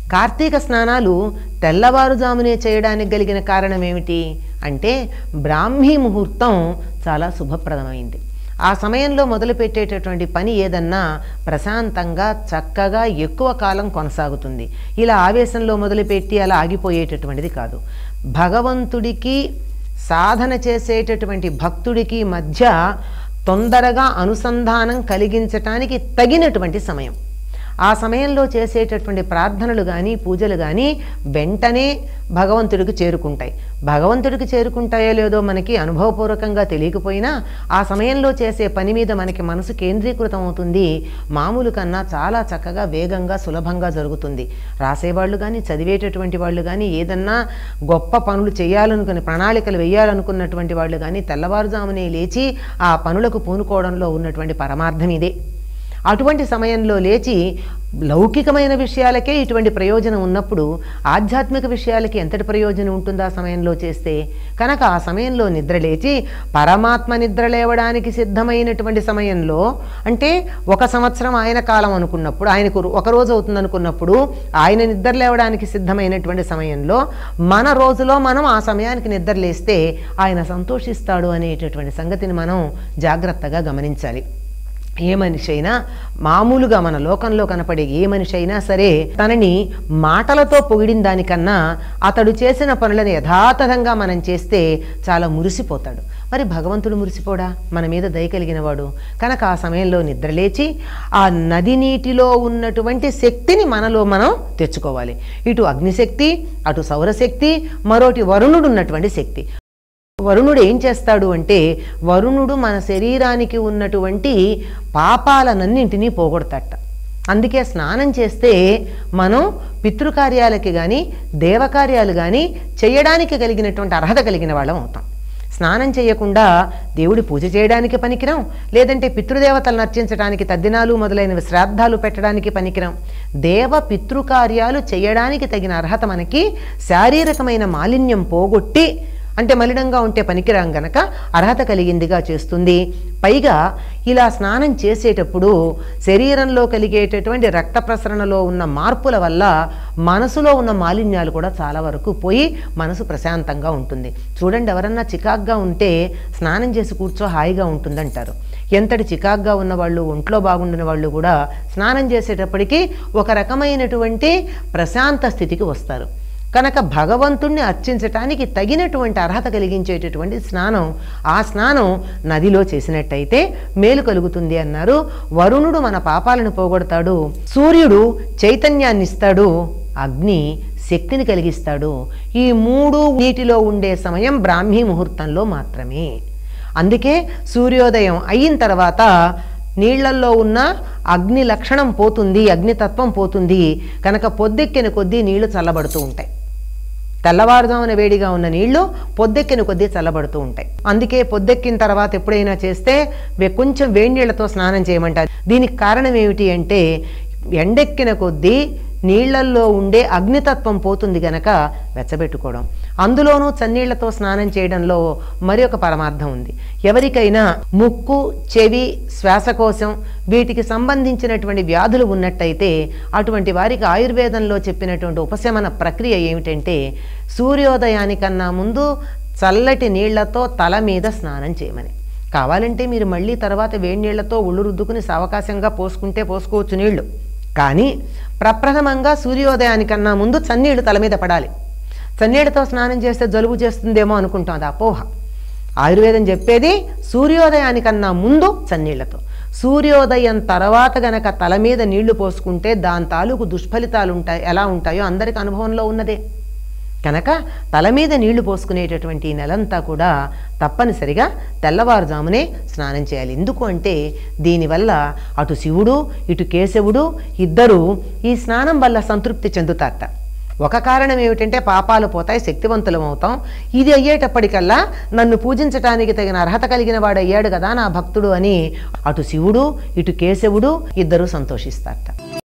కార్తీక స్నానాలు తెల్లవారుజామునే చేయడానికి కలిగిన కారణం ఏమిటి అంటే బ్రాహ్మీ ముహూర్తం చాలా శుభప్రదమైంది ఆ సమయంలో మొదలుపెట్టేటటువంటి పని ఏదన్నా ప్రశాంతంగా చక్కగా ఎక్కువ కాలం కొనసాగుతుంది ఇలా ఆవేశంలో మొదలుపెట్టి అలా ఆగిపోయేటటువంటిది కాదు భగవంతుడికి సాధన చేసేటటువంటి భక్తుడికి మధ్య తొందరగా అనుసంధానం కలిగించటానికి తగినటువంటి సమయం ఆ సమయంలో చేసేటటువంటి ప్రార్థనలు కానీ పూజలు కానీ వెంటనే భగవంతుడికి చేరుకుంటాయి భగవంతుడికి చేరుకుంటాయో లేదో మనకి అనుభవపూర్వకంగా తెలియకపోయినా ఆ సమయంలో చేసే పని మీద మనకి మనసు కేంద్రీకృతం అవుతుంది మామూలు కన్నా చాలా చక్కగా వేగంగా సులభంగా జరుగుతుంది రాసేవాళ్ళు కానీ చదివేటటువంటి వాళ్ళు కానీ ఏదన్నా గొప్ప పనులు చేయాలనుకుని ప్రణాళికలు వేయాలనుకున్నటువంటి వాళ్ళు కానీ తెల్లవారుజామునే లేచి ఆ పనులకు పూనుకోవడంలో ఉన్నటువంటి పరమార్థం ఇదే అటువంటి సమయంలో లేచి లౌకికమైన విషయాలకే ఇటువంటి ప్రయోజనం ఉన్నప్పుడు ఆధ్యాత్మిక విషయాలకి ఎంతటి ప్రయోజనం ఉంటుంది ఆ సమయంలో చేస్తే కనుక ఆ సమయంలో నిద్ర లేచి పరమాత్మ నిద్ర లేవడానికి సిద్ధమైనటువంటి సమయంలో అంటే ఒక సంవత్సరం ఆయన కాలం అనుకున్నప్పుడు ఆయనకు ఒక రోజు అవుతుంది అనుకున్నప్పుడు ఆయన నిద్ర లేవడానికి సిద్ధమైనటువంటి సమయంలో మన రోజులో మనం ఆ సమయానికి నిద్ర లేస్తే ఆయన సంతోషిస్తాడు అనేటటువంటి సంగతిని మనం జాగ్రత్తగా గమనించాలి ఏ మనిషి అయినా మామూలుగా మన లోకంలో కనపడే ఏ మనిషి అయినా సరే తనని మాటలతో పొగిడిన దానికన్నా అతడు చేసిన పనులను యథాతథంగా మనం చేస్తే చాలా మురిసిపోతాడు మరి భగవంతుడు మురిసిపోడా మన మీద దయ కలిగిన వాడు కనుక ఆ సమయంలో నిద్రలేచి ఆ నది నీటిలో ఉన్నటువంటి శక్తిని మనలో మనం తెచ్చుకోవాలి ఇటు అగ్నిశక్తి అటు సౌరశక్తి మరోటి వరుణుడు ఉన్నటువంటి శక్తి వరుణుడు ఏం చేస్తాడు అంటే వరుణుడు మన శరీరానికి ఉన్నటువంటి పాపాలనన్నింటినీ పోగొడతట అందుకే స్నానం చేస్తే మనం పితృకార్యాలకి కానీ దేవకార్యాలు కానీ చేయడానికి కలిగినటువంటి అర్హత కలిగిన వాళ్ళం అవుతాం స్నానం చేయకుండా దేవుడి పూజ చేయడానికి పనికిరాం లేదంటే పితృదేవతలను అర్చించడానికి తద్దినాలు మొదలైనవి శ్రాద్ధాలు పెట్టడానికి పనికిరాం దేవ పితృకార్యాలు చేయడానికి తగిన అర్హత మనకి శారీరకమైన మాలిన్యం పోగొట్టి అంటే మలినంగా ఉంటే పనికిరాం గనక అర్హత కలిగిందిగా చేస్తుంది పైగా ఇలా స్నానం చేసేటప్పుడు శరీరంలో కలిగేటటువంటి రక్త ప్రసరణలో ఉన్న మార్పుల వల్ల మనసులో ఉన్న మాలిన్యాలు కూడా చాలా వరకు పోయి మనసు ప్రశాంతంగా ఉంటుంది చూడండి ఎవరన్నా చికాగ్గా ఉంటే స్నానం చేసి కూర్చో హాయిగా ఉంటుందంటారు ఎంతటి చికాగ్గా ఉన్న వాళ్ళు ఒంట్లో బాగుండిన వాళ్ళు కూడా స్నానం చేసేటప్పటికీ ఒక రకమైనటువంటి ప్రశాంత స్థితికి వస్తారు కనుక భగవంతుణ్ణి అర్చించటానికి తగినటువంటి అర్హత కలిగించేటటువంటి స్నానం ఆ స్నానం నదిలో చేసినట్టయితే మేలు కలుగుతుంది అన్నారు వరుణుడు మన పాపాలను పోగొడతాడు సూర్యుడు చైతన్యాన్ని ఇస్తాడు అగ్ని శక్తిని కలిగిస్తాడు ఈ మూడు నీటిలో ఉండే సమయం బ్రాహ్మీ ముహూర్తంలో మాత్రమే అందుకే సూర్యోదయం అయిన తర్వాత నీళ్లల్లో ఉన్న అగ్ని లక్షణం పోతుంది అగ్నితత్వం పోతుంది కనుక పొద్దెక్కిన కొద్దీ నీళ్లు చల్లబడుతూ ఉంటాయి తెల్లవారుజామున వేడిగా ఉన్న నీళ్లు పొద్దెక్కిన కొద్దీ చల్లబడుతూ ఉంటాయి అందుకే పొద్దెక్కిన తర్వాత ఎప్పుడైనా చేస్తే వే- కొంచెం వేడి నీళ్లతో స్నానం చేయమంటారు దీనికి కారణం ఏమిటి అంటే ఎండెక్కిన కొద్దీ నీళ్లల్లో ఉండే అగ్నితత్వం పోతుంది గనక వెచ్చబెట్టుకోవడం అందులోనూ చన్నీళ్లతో స్నానం చేయడంలో మరి ఒక పరమార్థం ఉంది ఎవరికైనా ముక్కు చెవి శ్వాసకోశం వీటికి సంబంధించినటువంటి వ్యాధులు ఉన్నట్టయితే అటువంటి వారికి ఆయుర్వేదంలో చెప్పినటువంటి ఉపశమన ప్రక్రియ ఏమిటంటే సూర్యోదయానికన్నా ముందు చల్లటి నీళ్లతో తల మీద స్నానం చేయమని కావాలంటే మీరు మళ్ళీ తర్వాత వేడి నీళ్లతో ఒళ్ళు రుద్దుకుని సావకాశంగా పోసుకుంటే పోసుకోవచ్చు నీళ్లు కానీ ప్రప్రథమంగా సూర్యోదయానికన్నా ముందు చన్నీళ్లు తల మీద పడాలి చన్నీళ్ళతో స్నానం చేస్తే జలుబు చేస్తుందేమో అనుకుంటాం అది అపోహ ఆయుర్వేదం చెప్పేది సూర్యోదయానికన్నా ముందు చన్నీళ్లతో సూర్యోదయం తర్వాత గనక తల మీద నీళ్లు పోసుకుంటే దాని తాలూకు దుష్ఫలితాలు ఉంటాయి ఎలా ఉంటాయో అందరికి అనుభవంలో ఉన్నదే కనుక తల మీద నీళ్లు పోసుకునేటటువంటి ఈ నెలంతా కూడా తప్పనిసరిగా తెల్లవారుజామునే స్నానం చేయాలి ఎందుకు అంటే దీనివల్ల అటు శివుడు ఇటు కేశవుడు ఇద్దరు ఈ స్నానం వల్ల సంతృప్తి చెందుతారట ఒక కారణం ఏమిటంటే పాపాలు పోతాయి శక్తివంతులం అవుతాం ఇది అయ్యేటప్పటికల్లా నన్ను పూజించటానికి తగిన అర్హత కలిగిన వాడు అయ్యాడు కదా నా భక్తుడు అని అటు శివుడు ఇటు కేశవుడు ఇద్దరు సంతోషిస్తారట